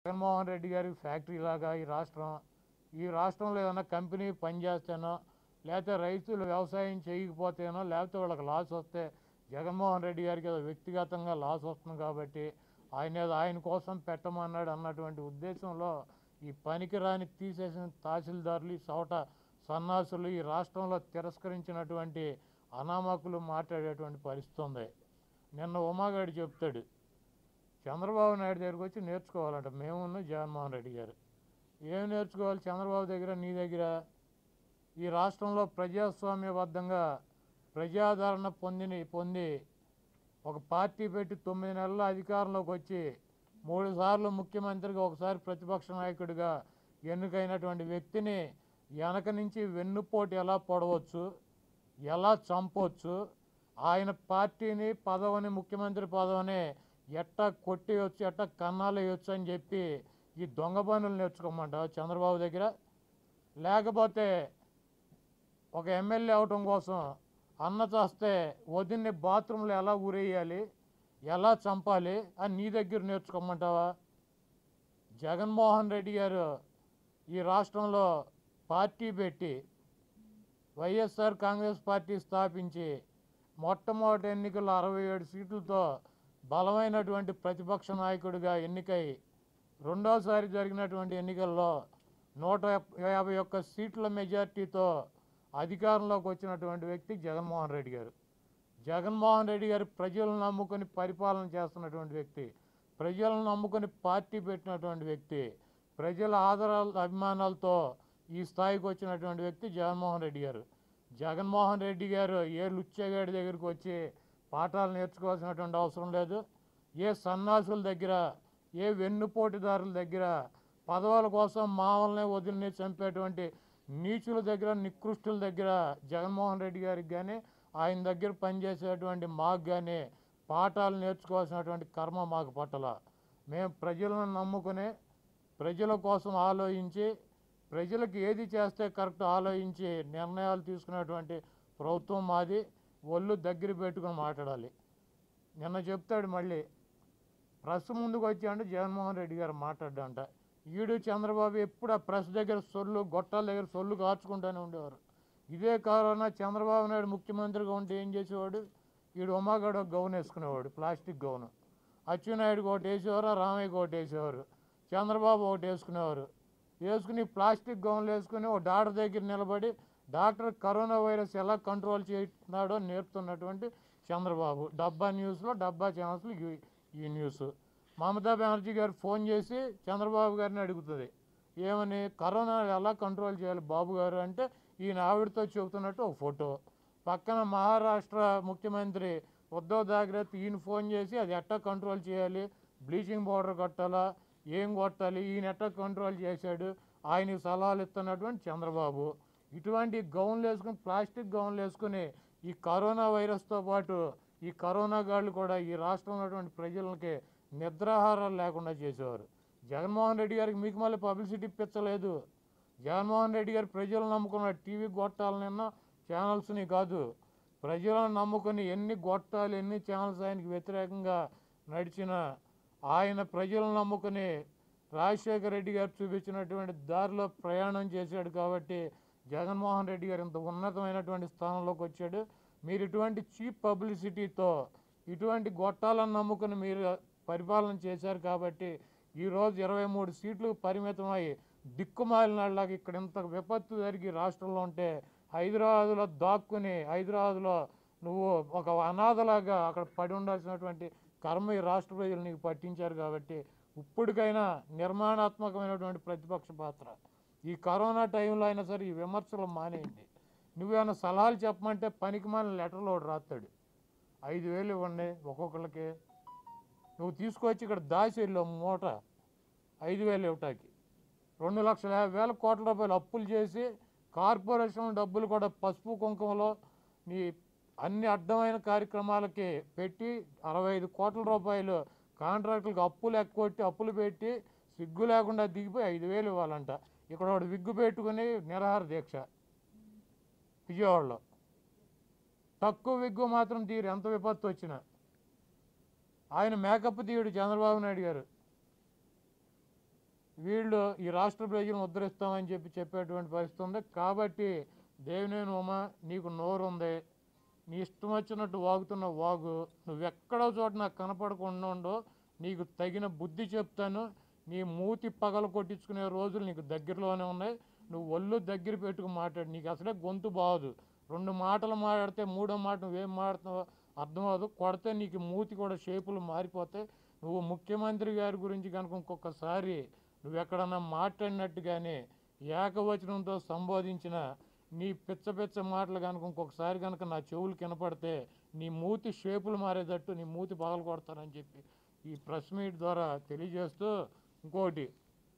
జగన్మోహన్ రెడ్డి గారి ఫ్యాక్టరీ లాగా ఈ రాష్ట్రం ఈ రాష్ట్రంలో ఏదైనా కంపెనీ పనిచేస్తేనో లేకపోతే రైతులు వ్యవసాయం చేయకపోతేనో లేకపోతే వాళ్ళకి లాస్ వస్తే జగన్మోహన్ రెడ్డి గారికి ఏదో వ్యక్తిగతంగా లాస్ వస్తుంది కాబట్టి ఆయన ఏదో ఆయన కోసం పెట్టమన్నాడు అన్నటువంటి ఉద్దేశంలో ఈ పనికిరాని తీసేసిన తహసీల్దారులు ఈ చోట సన్నాసులు ఈ రాష్ట్రంలో తిరస్కరించినటువంటి అనామకులు మాట్లాడేటువంటి పరిస్థితి ఉంది నిన్న ఉమాగాడు చెప్తాడు చంద్రబాబు నాయుడు దగ్గరికి వచ్చి నేర్చుకోవాలంట మేమున్న జగన్మోహన్ రెడ్డి గారు ఏం నేర్చుకోవాలి చంద్రబాబు దగ్గర నీ దగ్గర ఈ రాష్ట్రంలో ప్రజాస్వామ్యబద్ధంగా ప్రజాదరణ పొందిని పొంది ఒక పార్టీ పెట్టి తొమ్మిది నెలల అధికారంలోకి వచ్చి మూడు సార్లు ముఖ్యమంత్రిగా ఒకసారి ప్రతిపక్ష నాయకుడిగా ఎన్నికైనటువంటి వ్యక్తిని వెనక నుంచి వెన్నుపోటు ఎలా పొడవచ్చు ఎలా చంపొచ్చు ఆయన పార్టీని పదవిని ముఖ్యమంత్రి పదవిని ఎట్టా కొట్టేయచ్చు ఎట్టా కన్నాలేయచ్చు అని చెప్పి ఈ దొంగ పనులు నేర్చుకోమంటావు చంద్రబాబు దగ్గర లేకపోతే ఒక ఎమ్మెల్యే అవటం కోసం అన్న చేస్తే వదిన్ని బాత్రూంలో ఎలా ఊరేయాలి ఎలా చంపాలి అని నీ దగ్గర నేర్చుకోమంటావా జగన్మోహన్ రెడ్డి గారు ఈ రాష్ట్రంలో పార్టీ పెట్టి వైఎస్ఆర్ కాంగ్రెస్ పార్టీ స్థాపించి మొట్టమొదటి ఎన్నికల్లో అరవై ఏడు సీట్లతో బలమైనటువంటి ప్రతిపక్ష నాయకుడిగా ఎన్నికై రెండోసారి జరిగినటువంటి ఎన్నికల్లో నూట యాభై ఒక్క సీట్ల మెజార్టీతో అధికారంలోకి వచ్చినటువంటి వ్యక్తి జగన్మోహన్ రెడ్డి గారు జగన్మోహన్ రెడ్డి గారు ప్రజలను నమ్ముకొని పరిపాలన చేస్తున్నటువంటి వ్యక్తి ప్రజలను నమ్ముకొని పార్టీ పెట్టినటువంటి వ్యక్తి ప్రజల ఆదరాల అభిమానాలతో ఈ స్థాయికి వచ్చినటువంటి వ్యక్తి జగన్మోహన్ రెడ్డి గారు జగన్మోహన్ రెడ్డి గారు ఏ లుచ్చగాడి దగ్గరికి వచ్చి పాఠాలు నేర్చుకోవాల్సినటువంటి అవసరం లేదు ఏ సన్నాసుల దగ్గర ఏ వెన్నుపోటుదారుల దగ్గర పదవుల కోసం మామల్ని వదిలిని చంపేటువంటి నీచుల దగ్గర నికృష్టుల దగ్గర జగన్మోహన్ రెడ్డి గారికి కానీ ఆయన దగ్గర పనిచేసేటువంటి మాకు కానీ పాఠాలు నేర్చుకోవాల్సినటువంటి కర్మ మాకు పట్టల మేము ప్రజలను నమ్ముకుని ప్రజల కోసం ఆలోచించి ప్రజలకు ఏది చేస్తే కరెక్ట్ ఆలోచించి నిర్ణయాలు తీసుకునేటువంటి ప్రభుత్వం మాది ఒళ్ళు దగ్గర పెట్టుకుని మాట్లాడాలి నిన్న చెప్తాడు మళ్ళీ ప్రెస్ ముందుకు వచ్చాడు జగన్మోహన్ రెడ్డి గారు మాట్లాడ్డంట ఈడు చంద్రబాబు ఎప్పుడు ఆ ప్రెస్ దగ్గర సొల్లు గొట్టాల దగ్గర సొల్లు కాచుకుంటూనే ఉండేవారు ఇదే కరోనా చంద్రబాబు నాయుడు ముఖ్యమంత్రిగా ఉంటే ఏం చేసేవాడు ఈడు ఉమాగడ గౌన్ వేసుకునేవాడు ప్లాస్టిక్ గౌను అచ్చెన్నాయుడుకి ఒకటి వేసేవారు రామయ్యకి ఒకటి వేసేవారు చంద్రబాబు ఒకటి వేసుకునేవారు వేసుకుని ప్లాస్టిక్ గౌన్లు వేసుకుని ఒక డాక్టర్ దగ్గర నిలబడి డాక్టర్ కరోనా వైరస్ ఎలా కంట్రోల్ చేస్తున్నాడో నేర్పుతున్నటువంటి చంద్రబాబు డబ్బా న్యూస్లో డబ్బా ఛానల్స్లో ఈ- ఈ న్యూస్ మమతా బెనర్జీ గారు ఫోన్ చేసి చంద్రబాబు గారిని అడుగుతుంది ఏమని కరోనా ఎలా కంట్రోల్ చేయాలి బాబు గారు అంటే ఈయన ఆవిడతో చెబుతున్నట్టు ఒక ఫోటో పక్కన మహారాష్ట్ర ముఖ్యమంత్రి ఉద్ధవ్ థాకరే ఈయన ఫోన్ చేసి అది ఎట్టా కంట్రోల్ చేయాలి బ్లీచింగ్ పౌడర్ కొట్టాలా ఏం కొట్టాలి ఈయన ఎట్టా కంట్రోల్ చేశాడు ఆయనకి సలహాలు ఇస్తున్నటువంటి చంద్రబాబు ఇటువంటి గౌన్లు వేసుకుని ప్లాస్టిక్ గౌన్లు వేసుకుని ఈ కరోనా వైరస్తో పాటు ఈ కరోనా గాళ్ళు కూడా ఈ రాష్ట్రంలో ఉన్నటువంటి ప్రజలకి నిద్రాహారాలు లేకుండా చేసేవారు జగన్మోహన్ రెడ్డి గారికి మీకు మళ్ళీ పబ్లిసిటీ ఇప్పించలేదు జగన్మోహన్ రెడ్డి గారు ప్రజలను నమ్ముకున్న టీవీ గొట్టాలనిన్న ఛానల్స్ని కాదు ప్రజలను నమ్ముకుని ఎన్ని గొట్టాలు ఎన్ని ఛానల్స్ ఆయనకి వ్యతిరేకంగా నడిచిన ఆయన ప్రజలను నమ్ముకుని రాజశేఖర రెడ్డి గారు చూపించినటువంటి దారిలో ప్రయాణం చేశాడు కాబట్టి జగన్మోహన్ రెడ్డి గారు ఇంత ఉన్నతమైనటువంటి స్థానంలోకి వచ్చాడు మీరు ఇటువంటి చీప్ పబ్లిసిటీతో ఇటువంటి గొట్టాలను నమ్ముకుని మీరు పరిపాలన చేశారు కాబట్టి ఈరోజు ఇరవై మూడు సీట్లు పరిమితమై దిక్కుమాలినలాగా ఇక్కడ ఇంత విపత్తు జరిగి రాష్ట్రంలో ఉంటే హైదరాబాద్లో దాక్కుని హైదరాబాద్లో నువ్వు ఒక అనాథలాగా అక్కడ పడి ఉండాల్సినటువంటి కర్మ ఈ రాష్ట్ర ప్రజలు నీకు పట్టించారు కాబట్టి ఇప్పటికైనా నిర్మాణాత్మకమైనటువంటి ప్రతిపక్ష పాత్ర ఈ కరోనా టైంలో అయినా సరే ఈ విమర్శలు మానేయండి నువ్వేమైనా సలహాలు చెప్పమంటే పనికి మాలిన లెటర్లో ఒకటి రాస్తాడు ఐదు వేలు ఇవ్వండి ఒక్కొక్కరికి నువ్వు తీసుకొచ్చి ఇక్కడ దాచి వెళ్ళావు మూట ఐదు వేలు ఇవ్వటానికి రెండు లక్షల యాభై వేల కోట్ల రూపాయలు అప్పులు చేసి కార్పొరేషన్ డబ్బులు కూడా పసుపు కుంకుమలో నీ అన్ని అడ్డమైన కార్యక్రమాలకి పెట్టి అరవై ఐదు కోట్ల రూపాయలు కాంట్రాక్టులకు అప్పులు ఎక్కొట్టి అప్పులు పెట్టి సిగ్గు లేకుండా దిగిపోయి ఐదు వేలు ఇవ్వాలంట ఇక్కడ వాడు విగ్గు పెట్టుకుని నిరాహార దీక్ష విజయవాడలో తక్కువ విగ్గు మాత్రం తీరు ఎంత విపత్తు వచ్చినా ఆయన మేకప్ తీయుడు చంద్రబాబు నాయుడు గారు వీళ్ళు ఈ రాష్ట్ర ప్రజలను ఉద్ధరిస్తామని చెప్పి చెప్పేటువంటి పరిస్థితి ఉంది కాబట్టి దేవినేని ఉమ నీకు నోరు ఉంది నీ ఇష్టం వచ్చినట్టు వాగుతున్న వాగు నువ్వెక్కడో చోట నాకు కనపడకుండా ఉండు నీకు తగిన బుద్ధి చెప్తాను నీ మూతి పగలు కొట్టించుకునే రోజులు నీకు దగ్గరలోనే ఉన్నాయి నువ్వు ఒళ్ళు దగ్గర పెట్టుకు మాట్లాడు నీకు అసలే గొంతు బాగోదు రెండు మాటలు మాట్లాడితే మూడో మాట నువ్వేం మాట్లాడుతున్నావో అర్థం అవ్వదు కొడితే నీకు మూతి కూడా షేపులు మారిపోతాయి నువ్వు ముఖ్యమంత్రి గారి గురించి కనుక ఇంకొకసారి నువ్వు ఎక్కడన్నా మాట్లాడినట్టుగానే ఏకవచనంతో సంబోధించిన నీ పిచ్చ పిచ్చ మాటలు కనుక ఇంకొకసారి కనుక నా చెవులు కనపడితే నీ మూతి షేపులు మారేటట్టు నీ మూతి పగలు కొడతానని చెప్పి ఈ ప్రెస్ మీట్ ద్వారా తెలియజేస్తూ ఇంకోటి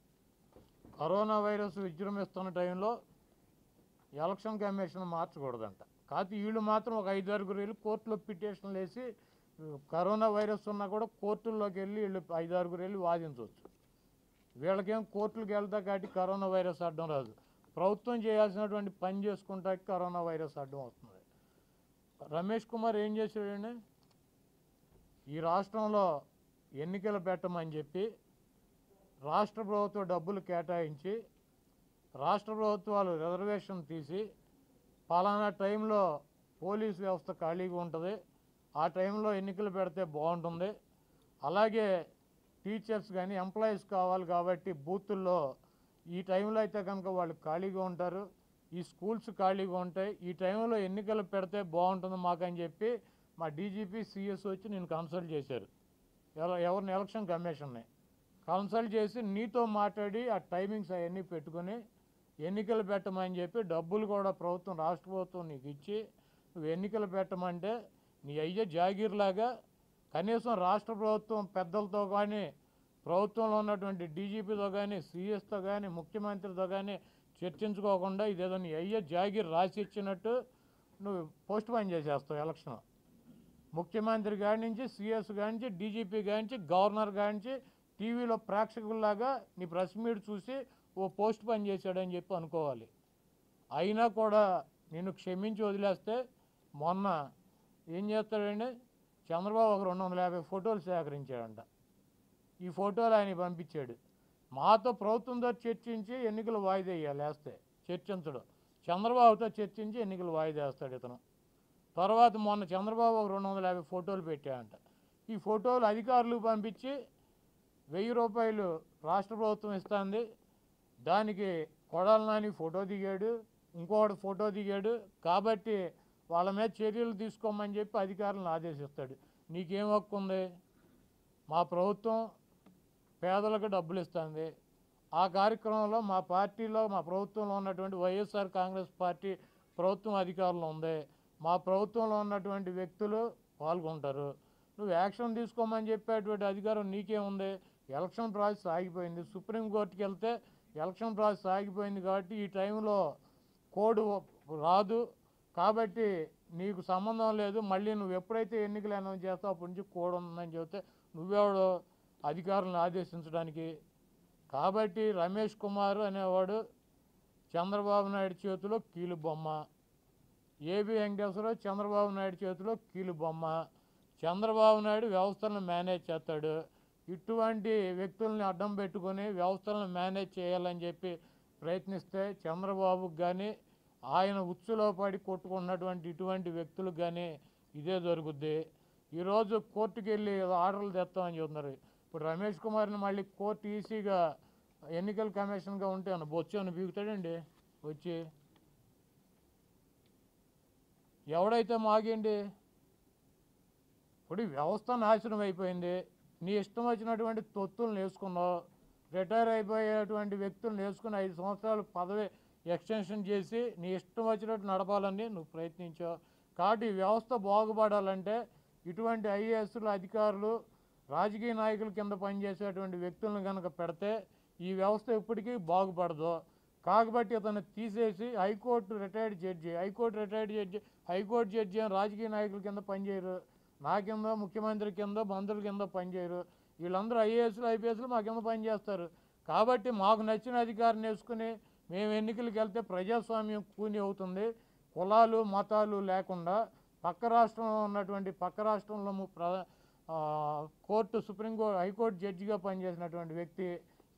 కరోనా వైరస్ విజృంభిస్తున్న టైంలో ఎలక్షన్ కమిషన్ మార్చకూడదంట కాకపోతే వీళ్ళు మాత్రం ఒక ఐదు ఆరుగురు వెళ్ళి కోర్టులో పిటిషన్లు వేసి కరోనా వైరస్ ఉన్నా కూడా కోర్టుల్లోకి వెళ్ళి వీళ్ళు ఐదు ఆరుగురు వెళ్ళి వాదించవచ్చు వీళ్ళకేం కోర్టులకు వెళ్తా కాబట్టి కరోనా వైరస్ అడ్డం రాదు ప్రభుత్వం చేయాల్సినటువంటి పని చేసుకుంటాకి కరోనా వైరస్ అడ్డం వస్తుంది రమేష్ కుమార్ ఏం చేశాడండి ఈ రాష్ట్రంలో ఎన్నికలు పెట్టమని చెప్పి రాష్ట్ర ప్రభుత్వం డబ్బులు కేటాయించి రాష్ట్ర ప్రభుత్వాలు రిజర్వేషన్ తీసి పలానా టైంలో పోలీస్ వ్యవస్థ ఖాళీగా ఉంటుంది ఆ టైంలో ఎన్నికలు పెడితే బాగుంటుంది అలాగే టీచర్స్ కానీ ఎంప్లాయీస్ కావాలి కాబట్టి బూతుల్లో ఈ టైంలో అయితే కనుక వాళ్ళు ఖాళీగా ఉంటారు ఈ స్కూల్స్ ఖాళీగా ఉంటాయి ఈ టైంలో ఎన్నికలు పెడితే బాగుంటుంది మాకని చెప్పి మా డీజీపీ సిఎస్ వచ్చి నేను కన్సల్ట్ చేశారు ఎవ- ఎవరిని ఎలక్షన్ కమిషన్ని కన్సల్ట్ చేసి నీతో మాట్లాడి ఆ టైమింగ్స్ అవన్నీ పెట్టుకొని ఎన్నికలు పెట్టమని చెప్పి డబ్బులు కూడా ప్రభుత్వం రాష్ట్ర ప్రభుత్వం నీకు ఇచ్చి నువ్వు ఎన్నికలు పెట్టమంటే నీ అయ్యే జాగీర్లాగా కనీసం రాష్ట్ర ప్రభుత్వం పెద్దలతో కానీ ప్రభుత్వంలో ఉన్నటువంటి డీజీపీతో కానీ సిఎస్తో కానీ ముఖ్యమంత్రితో కానీ చర్చించుకోకుండా ఇదేదో నీ అయ్యే జాగీర్ రాసి ఇచ్చినట్టు నువ్వు పోస్ట్ పోన్ చేసేస్తావు ఎలక్షన్ ముఖ్యమంత్రి గారి నుంచి సిఎస్ గారి నుంచి డీజీపీ గారి నుంచి గవర్నర్ గారి నుంచి టీవీలో ప్రేక్షకుల్లాగా నీ ప్రెస్ మీట్ చూసి ఓ పోస్ట్ పని చేశాడని చెప్పి అనుకోవాలి అయినా కూడా నేను క్షమించి వదిలేస్తే మొన్న ఏం చేస్తాడండి చంద్రబాబు ఒక రెండు వందల యాభై ఫోటోలు సేకరించాడంట ఈ ఫోటోలు ఆయన పంపించాడు మాతో ప్రభుత్వంతో చర్చించి ఎన్నికలు వాయిదా వేయాలి వేస్తే చర్చించడం చంద్రబాబుతో చర్చించి ఎన్నికలు వాయిదా వేస్తాడు ఇతను తర్వాత మొన్న చంద్రబాబు ఒక రెండు వందల యాభై ఫోటోలు పెట్టాడంట ఈ ఫోటోలు అధికారులు పంపించి వెయ్యి రూపాయలు రాష్ట్ర ప్రభుత్వం ఇస్తుంది దానికి కొడాల నాని ఫోటో దిగాడు ఇంకోటి ఫోటో దిగాడు కాబట్టి వాళ్ళ మీద చర్యలు తీసుకోమని చెప్పి అధికారులను ఆదేశిస్తాడు నీకేం హక్కు ఉంది మా ప్రభుత్వం పేదలకు డబ్బులు ఇస్తుంది ఆ కార్యక్రమంలో మా పార్టీలో మా ప్రభుత్వంలో ఉన్నటువంటి వైఎస్ఆర్ కాంగ్రెస్ పార్టీ ప్రభుత్వం అధికారంలో ఉంది మా ప్రభుత్వంలో ఉన్నటువంటి వ్యక్తులు పాల్గొంటారు నువ్వు యాక్షన్ తీసుకోమని చెప్పేటువంటి అధికారం నీకేముంది ఎలక్షన్ ప్రాసెస్ ఆగిపోయింది సుప్రీంకోర్టుకి వెళ్తే ఎలక్షన్ ప్రాసెస్ ఆగిపోయింది కాబట్టి ఈ టైంలో కోడ్ రాదు కాబట్టి నీకు సంబంధం లేదు మళ్ళీ నువ్వు ఎప్పుడైతే ఎన్నికలు అనౌన్స్ చేస్తావు అప్పటి నుంచి కోడ్ ఉందని చెబితే నువ్వెవడు అధికారులను ఆదేశించడానికి కాబట్టి రమేష్ కుమార్ అనేవాడు చంద్రబాబు నాయుడు చేతిలో కీలు బొమ్మ ఏబి వెంకటేశ్వరరావు చంద్రబాబు నాయుడు చేతిలో కీలు బొమ్మ చంద్రబాబు నాయుడు వ్యవస్థలను మేనేజ్ చేస్తాడు ఇటువంటి వ్యక్తుల్ని అడ్డం పెట్టుకొని వ్యవస్థలను మేనేజ్ చేయాలని చెప్పి ప్రయత్నిస్తే చంద్రబాబుకు కానీ ఆయన ఉచ్చులో పడి కొట్టుకున్నటువంటి ఇటువంటి వ్యక్తులకు కానీ ఇదే జరుగుద్ది ఈరోజు కోర్టుకి వెళ్ళి ఏదో ఆర్డర్లు తెస్తామని చెబుతున్నారు ఇప్పుడు రమేష్ కుమార్ని మళ్ళీ కోర్టు ఈసీగా ఎన్నికల కమిషన్గా ఉంటే అన్న బొచ్చని బీగుతాడండి వచ్చి ఎవడైతే మాగండి ఇప్పుడు ఈ వ్యవస్థ నాశనం అయిపోయింది నీ ఇష్టం వచ్చినటువంటి తొత్తులను వేసుకున్నావు రిటైర్ అయిపోయేటువంటి వ్యక్తులను వేసుకుని ఐదు సంవత్సరాలు పదవి ఎక్స్టెన్షన్ చేసి నీ ఇష్టం వచ్చినట్టు నడపాలని నువ్వు ప్రయత్నించావు కాబట్టి ఈ వ్యవస్థ బాగుపడాలంటే ఇటువంటి ఐఏఎస్లు అధికారులు రాజకీయ నాయకుల కింద పనిచేసేటువంటి వ్యక్తులను కనుక పెడితే ఈ వ్యవస్థ ఎప్పటికీ బాగుపడదు కాబట్టి ఇతను తీసేసి high court retired judge high court retired judge high court judge అని రాజకీయ నాయకుల కింద పనిచేయరు నా కింద ముఖ్యమంత్రి కింద మంత్రుల కింద పనిచేయరు వీళ్ళందరూ ఐఏఎస్లు ఐపీఎస్లు మా కింద పనిచేస్తారు కాబట్టి మాకు నచ్చిన అధికారిని వేసుకుని మేము ఎన్నికలకు వెళ్తే ప్రజాస్వామ్యం కూని అవుతుంది కులాలు మతాలు లేకుండా పక్క రాష్ట్రంలో ఉన్నటువంటి పక్క రాష్ట్రంలో ము- ప్ర ఆ, కోర్టు సుప్రీంకోర్టు హైకోర్టు జడ్జిగా పనిచేసినటువంటి వ్యక్తి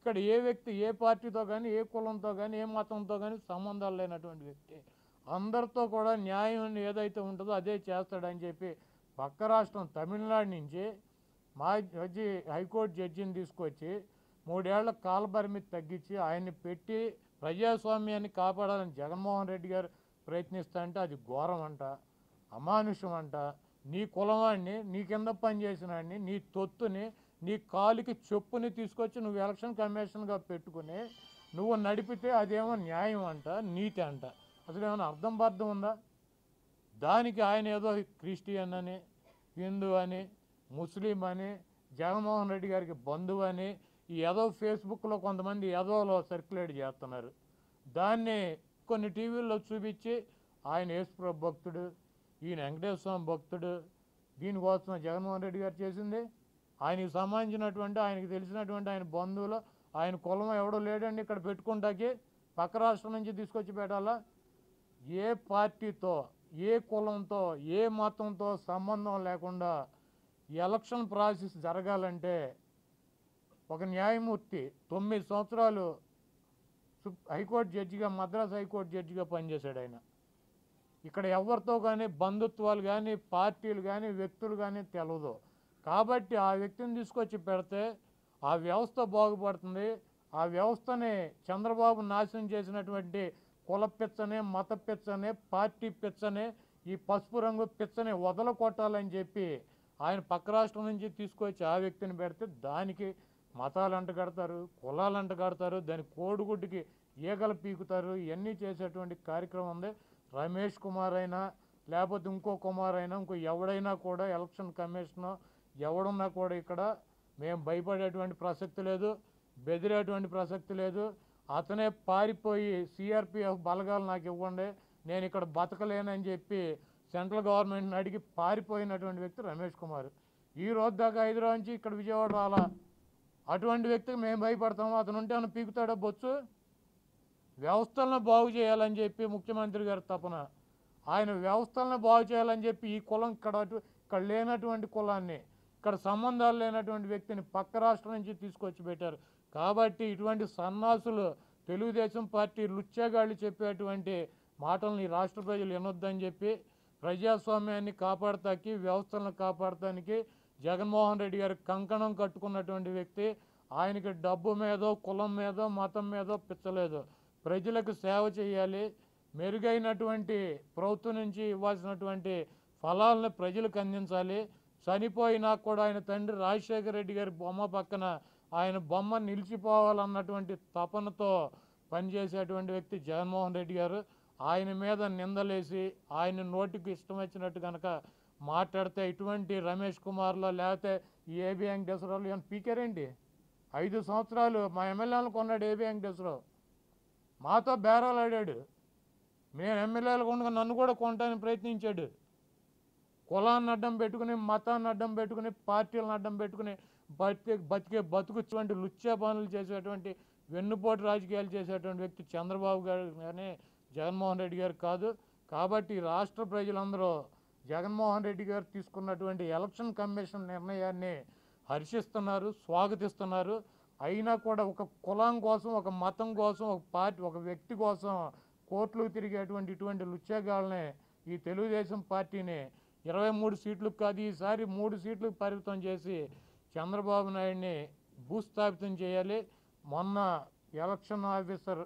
ఇక్కడ ఏ వ్యక్తి ఏ పార్టీతో కానీ ఏ కులంతో కానీ ఏ మతంతో కానీ సంబంధాలు లేనటువంటి వ్యక్తి అందరితో కూడా న్యాయం ఏదైతే ఉంటుందో అదే చేస్తాడని చెప్పి పక్క రాష్ట్రం తమిళనాడు నుంచి మా జడ్జి హైకోర్టు జడ్జిని తీసుకొచ్చి మూడేళ్ల కాల పరిమితి తగ్గించి ఆయన్ని పెట్టి ప్రజాస్వామ్యాన్ని కాపాడాలని జగన్మోహన్ రెడ్డి గారు ప్రయత్నిస్తా అంటే అది ఘోరం అంట అమానుషం అంట నీ కులవాడిని నీ కింద పనిచేసిన వాడిని నీ తొత్తుని నీ కాలికి చెప్పుని తీసుకొచ్చి నువ్వు ఎలక్షన్ కమిషన్గా పెట్టుకుని నువ్వు నడిపితే అదేమో న్యాయం అంట నీతి అంట అసలు ఏమైనా అర్థం బర్థం ఉందా దానికి ఆయన ఏదో క్రిస్టియన్ అని హిందూ అని ముస్లిం అని జగన్మోహన్ రెడ్డి గారికి బంధువు అని ఈ ఏదో ఫేస్బుక్లో కొంతమంది ఏదోలో సర్క్యులేట్ చేస్తున్నారు దాన్ని కొన్ని టీవీల్లో చూపించి ఆయన యేసుప్రభు భక్తుడు ఈయన వెంకటేశ్వర స్వామి భక్తుడు దీనికోసం జగన్మోహన్ రెడ్డి గారు చేసింది ఆయనకి సంబంధించినటువంటి ఆయనకి తెలిసినటువంటి ఆయన బంధువులు ఆయన కులం ఎవడో లేడండి ఇక్కడ పెట్టుకుంటాకి పక్క రాష్ట్రం నుంచి తీసుకొచ్చి పెట్టాలా ఏ పార్టీతో ఏ కులంతో ఏ మతంతో సంబంధం లేకుండా ఎలక్షన్ ప్రాసెస్ జరగాలంటే ఒక న్యాయమూర్తి తొమ్మిది సంవత్సరాలు సుప్- హైకోర్టు జడ్జిగా మద్రాస్ హైకోర్టు జడ్జిగా పనిచేశాడు ఆయన ఇక్కడ ఎవరితో కానీ బంధుత్వాలు కానీ పార్టీలు కానీ వ్యక్తులు కానీ తెలవదు కాబట్టి ఆ వ్యక్తిని తీసుకొచ్చి పెడితే ఆ వ్యవస్థ బాగుపడుతుంది ఆ వ్యవస్థని చంద్రబాబు నాశనం చేసినటువంటి కుల పిచ్చనే మత పిచ్చనే పార్టీ పిచ్చనే ఈ పసుపు రంగు పిచ్చని వదల కొట్టాలని చెప్పి ఆయన పక్క రాష్ట్రం నుంచి తీసుకొచ్చి ఆ వ్యక్తిని పెడితే దానికి మతాలు అంట కడతారు కులాలు అంట కడతారు దాని కోడిగుడ్డుకి ఈగలు పీకుతారు ఇవన్నీ చేసేటువంటి కార్యక్రమం ఉంది రమేష్ కుమార్ అయినా లేకపోతే ఇంకో కుమార్ అయినా ఇంకో ఎవడైనా కూడా ఎలక్షన్ కమిషన్ ఎవడున్నా కూడా ఇక్కడ మేము భయపడేటువంటి ప్రసక్తి లేదు బెదిరేటువంటి ప్రసక్తి లేదు అతనే పారిపోయి సిఆర్పిఎఫ్ బలగాలు నాకు ఇవ్వండి నేను ఇక్కడ బతకలేనని చెప్పి సెంట్రల్ గవర్నమెంట్ని అడిగి పారిపోయినటువంటి వ్యక్తి రమేష్ కుమార్ ఈ రోజు దాకా హైదరాబాద్ నుంచి ఇక్కడ విజయవాడ రాలా అటువంటి వ్యక్తికి మేము భయపడతాము అతను ఉంటే ఏమైనా పీకుతాడా బొచ్చు వ్యవస్థలను బాగు చేయాలని చెప్పి ముఖ్యమంత్రి గారి తపన ఆయన వ్యవస్థలను బాగు చేయాలని చెప్పి ఈ కులం ఇక్కడ అటు- ఇక్కడ లేనటువంటి కులాన్ని ఇక్కడ సంబంధాలు లేనటువంటి వ్యక్తిని పక్క రాష్ట్రం నుంచి తీసుకొచ్చి పెట్టారు కాబట్టి ఇటువంటి సన్నాసులు తెలుగుదేశం పార్టీ లుచ్చేగాళ్ళు చెప్పేటువంటి మాటలను ఈ రాష్ట్ర ప్రజలు వినొద్దని చెప్పి ప్రజాస్వామ్యాన్ని కాపాడతానికి వ్యవస్థలను కాపాడటానికి జగన్మోహన్ రెడ్డి గారు కంకణం కట్టుకున్నటువంటి వ్యక్తి ఆయనకి డబ్బు మీదో కులం మీదో మతం మీదో పిచ్చలేదు ప్రజలకు సేవ చేయాలి మెరుగైనటువంటి ప్రభుత్వం నుంచి ఇవ్వాల్సినటువంటి ఫలాలను ప్రజలకు అందించాలి చనిపోయినా కూడా ఆయన తండ్రి రాజశేఖర రెడ్డి గారి బొమ్మ పక్కన ఆయన బొమ్మ నిలిచిపోవాలన్నటువంటి తపనతో పనిచేసేటువంటి వ్యక్తి జగన్మోహన్ రెడ్డి గారు ఆయన మీద నిందలేసి ఆయన నోటికి ఇష్టం వచ్చినట్టు కనుక మాట్లాడితే ఇటువంటి రమేష్ కుమార్లో లేకపోతే ఈ ఏబి వెంకటేశ్వరరావు ఏమైనా పీకారేంటి ఐదు సంవత్సరాలు మా ఎమ్మెల్యేలను కొన్నాడు ఏబి వెంకటేశ్వరరావు మాతో బేరాలు ఆడాడు మేము ఎమ్మెల్యేలు ఉండగా నన్ను కూడా కొనడానికి ప్రయత్నించాడు కులాన్ని అడ్డం పెట్టుకుని మతాన్ని అడ్డం పెట్టుకుని పార్టీలను అడ్డం పెట్టుకుని బతికే బతికే బతుకుటువంటి లుచ్చా పనులు చేసేటువంటి వెన్నుపోటు రాజకీయాలు చేసేటువంటి వ్యక్తి చంద్రబాబు గారు కానీ జగన్మోహన్ రెడ్డి గారు కాదు కాబట్టి ఈ రాష్ట్ర ప్రజలందరూ జగన్మోహన్ రెడ్డి గారు తీసుకున్నటువంటి ఎలక్షన్ కమిషన్ నిర్ణయాన్ని హర్షిస్తున్నారు స్వాగతిస్తున్నారు అయినా కూడా ఒక కులం కోసం ఒక మతం కోసం ఒక పార్టీ ఒక వ్యక్తి కోసం కోర్టులకు తిరిగేటువంటి ఇటువంటి లుచ్చేగాళ్ళని ఈ తెలుగుదేశం పార్టీని ఇరవై మూడు సీట్లకు కాదు ఈసారి మూడు సీట్లకు పరిమితం చేసి చంద్రబాబు నాయుడిని భూస్థాపితం చేయాలి మొన్న ఎలక్షన్ ఆఫీసర్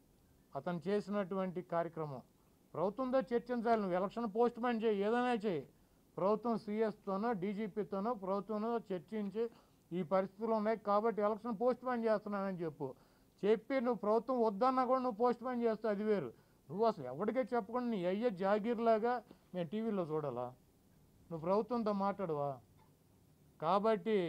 అతను చేసినటువంటి కార్యక్రమం ప్రభుత్వంతో చర్చించాలి నువ్వు ఎలక్షన్ పోస్ట్ మ్యాన్ చేయి ఏదైనా చేయి ప్రభుత్వం సీఎస్తోనో డీజీపీతోనో ప్రభుత్వంలో చర్చించి ఈ పరిస్థితులు ఉన్నాయి కాబట్టి ఎలక్షన్ పోస్ట్ మ్యాన్ చేస్తున్నానని చెప్పు చెప్పి నువ్వు ప్రభుత్వం వద్దన్నా కూడా నువ్వు పోస్ట్ మ్యాన్ చేస్తావు అది వేరు నువ్వు అసలు ఎవరికే చెప్పకుండా నీ అయ్యే జాగీర్లాగా నేను టీవీలో చూడాలా నువ్వు ప్రభుత్వంతో మాట్లాడవా కాబట్టి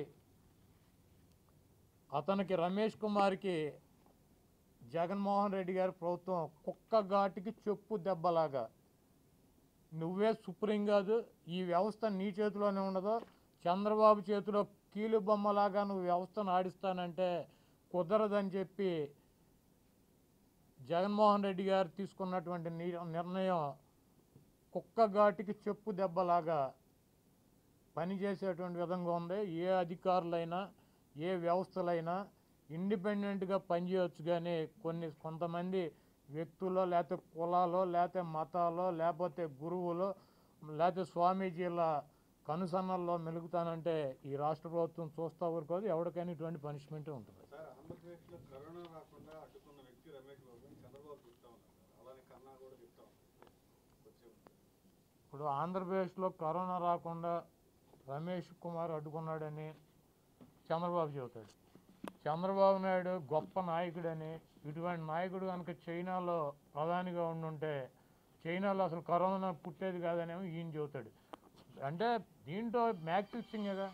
అతనికి రమేష్ కుమార్కి జగన్మోహన్ రెడ్డి గారి ప్రభుత్వం కుక్క ఘాటికి చెప్పు దెబ్బలాగా నువ్వే సుప్రీం కాదు ఈ వ్యవస్థ నీ చేతిలోనే ఉండదు చంద్రబాబు చేతిలో కీలు బొమ్మలాగా నువ్వు వ్యవస్థను ఆడిస్తానంటే కుదరదని చెప్పి జగన్మోహన్ రెడ్డి గారు తీసుకున్నటువంటి ని- నిర్ణయం కుక్క ఘాటికి చెప్పు దెబ్బలాగా పనిచేసేటువంటి విధంగా ఉంది ఏ అధికారులైనా ఏ వ్యవస్థలైనా ఇండిపెండెంట్గా పనిచేయవచ్చు కానీ కొన్ని కొంతమంది వ్యక్తులు లేకపోతే కులాలో లేకపోతే మతాలో లేకపోతే గురువులు లేకపోతే స్వామీజీల కనుసన్నల్లో మెలుగుతానంటే ఈ రాష్ట్ర ప్రభుత్వం చూస్తా ఊరుకోదు ఎవరికైనా ఇటువంటి పనిష్మెంట్ ఉంటుంది సార్ ఆంధ్రప్రదేశ్లో కరోనా రాకుండా అడ్డుకున్న వ్యక్తి రమేష్ బాబు అని చంద్రబాబు చెప్తా ఉన్నారు సార్ అలానే కన్నా కూడా చెప్తా ఉన్నారు వచ్చే ఇప్పుడు ఆంధ్రప్రదేశ్లో కరోనా రాకుండా రమేష్ కుమార్ అడ్డుకున్నాడని చంద్రబాబు చెబుతాడు చంద్రబాబు నాయుడు గొప్ప నాయకుడని ఇటువంటి నాయకుడు కనుక చైనాలో ప్రధానిగా ఉండుంటే చైనాలో అసలు కరోనా పుట్టేది కాదనేమో ఈయన చెబుతాడు అంటే దీంట్లో మ్యాచ్ ఫిక్సింగ్ కదా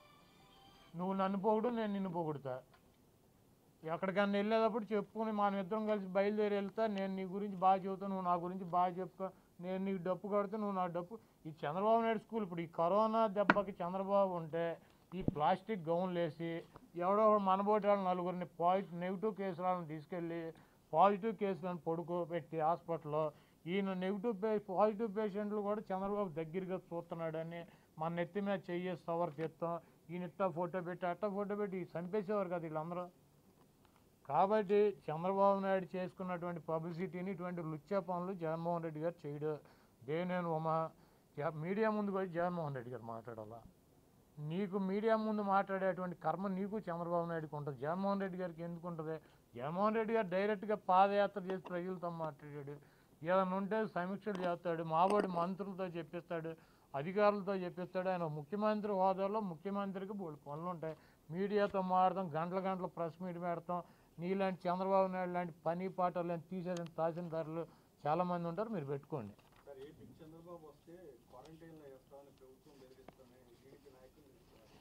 నువ్వు నన్ను పొగుడు నేను నిన్ను పొగుడుతా ఎక్కడికన్నా వెళ్ళేటప్పుడు చెప్పుకుని మనం ఇద్దరం కలిసి బయలుదేరి వెళ్తా నేను నీ గురించి బాగా చెబుతా నువ్వు నా గురించి బాగా చెప్పుకో నేను నీకు డప్పు కడితే నువ్వు నా డప్పు ఈ చంద్రబాబు నాయుడు స్కూల్ ఇప్పుడు ఈ కరోనా దెబ్బకి చంద్రబాబు ఉంటే ఈ ప్లాస్టిక్ గౌన్లు వేసి ఎవడో ఒకడు మనబోటి వాళ్ళ నలుగురిని పాజిటివ్ నెగిటివ్ కేసులను తీసుకెళ్ళి పాజిటివ్ కేసులను పడుకోబెట్టి హాస్పిటల్లో ఈయన నెగిటివ్ పే పాజిటివ్ పేషెంట్లు కూడా చంద్రబాబు దగ్గరగా చూస్తున్నాడని మన నెత్తి మీద చెయ్యేసి సవర్ చేస్తాం ఈయన ఇట్టా ఫోటో పెట్టి అట్టా ఫోటో పెట్టి చంపేసేవారు కదా వీళ్ళందరూ కాబట్టి చంద్రబాబు నాయుడు చేసుకున్నటువంటి పబ్లిసిటీని ఇటువంటి లుచ్చా పనులు జగన్మోహన్ రెడ్డి గారు చేయడు దేవినేని ఉమా జ- మీడియా ముందుకు వచ్చి జగన్మోహన్ రెడ్డి గారు మాట్లాడాలా నీకు మీడియా ముందు మాట్లాడేటువంటి కర్మ నీకు చంద్రబాబు నాయుడుకి ఉంటుంది జగన్మోహన్ రెడ్డి గారికి ఎందుకు ఉంటుంది జగన్మోహన్ రెడ్డి గారు డైరెక్ట్గా పాదయాత్ర చేసి ప్రజలతో మాట్లాడాడు ఏదైనా ఉంటే సమీక్షలు చేస్తాడు మాబోడి మంత్రులతో చెప్పిస్తాడు అధికారులతో చెప్పిస్తాడు ఆయన ముఖ్యమంత్రి హోదాలో ముఖ్యమంత్రికి బోడు పనులు ఉంటాయి మీడియాతో మాడతాం గంటల గంటల ప్రెస్ మీట్ పెడతాం నీలాంటి చంద్రబాబు నాయుడు లాంటి పని పాటలు తీసేసిన తహసీల్దారులు చాలామంది ఉంటారు మీరు పెట్టుకోండి సార్ ఏపీకి చంద్రబాబు వస్తే క్వారంటైన్లో వేస్తామని ప్రభుత్వం బెదిరిస్తామని టీడీపీ నాయకులు చెప్తున్నారు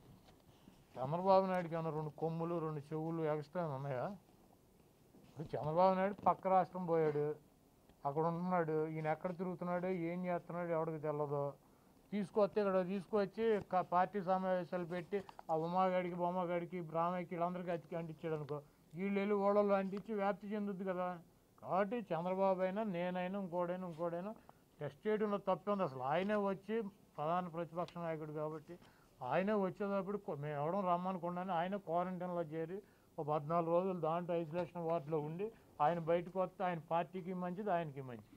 చంద్రబాబు నాయుడుకి ఏమైనా రెండు కొమ్ములు రెండు చెవులు ఎక్స్ట్రా ఉన్నాయా ఇప్పుడు చంద్రబాబు నాయుడు పక్క రాష్ట్రం పోయాడు అక్కడ ఉంటున్నాడు ఈయన ఎక్కడ తిరుగుతున్నాడు ఏం చేస్తున్నాడు ఎవరికి తెలియదు తీసుకొస్తే ఇక్కడ తీసుకొచ్చి క- పార్టీ సమావేశాలు పెట్టి ఆ ఉమాగాడికి బొమ్మగాడికి బ్రాహ్మయ్యకి వీళ్ళందరికీ అతికి అంటించాడు అనుకో వీళ్ళు వెళ్ళి ఓడల్లో అంటించి వ్యాప్తి చెందుద్ది కదా కాబట్టి చంద్రబాబు అయినా నేనైనా ఇంకోడైనా ఇంకోడైనా టెస్ట్ చేయడంలో తప్పే ఉంది అసలు ఆయనే వచ్చి ప్రధాన ప్రతిపక్ష నాయకుడు కాబట్టి ఆయనే వచ్చేటప్పుడు కొ- మేము ఎవడం రమ్మనుకున్నాను ఆయన క్వారంటైన్లో చేరి ఒక పద్నాలుగు రోజులు దాంట్లో ఐసోలేషన్ వార్డులో ఉండి ఆయన బయటకు వస్తే ఆయన పార్టీకి మంచిది ఆయనకి మంచిది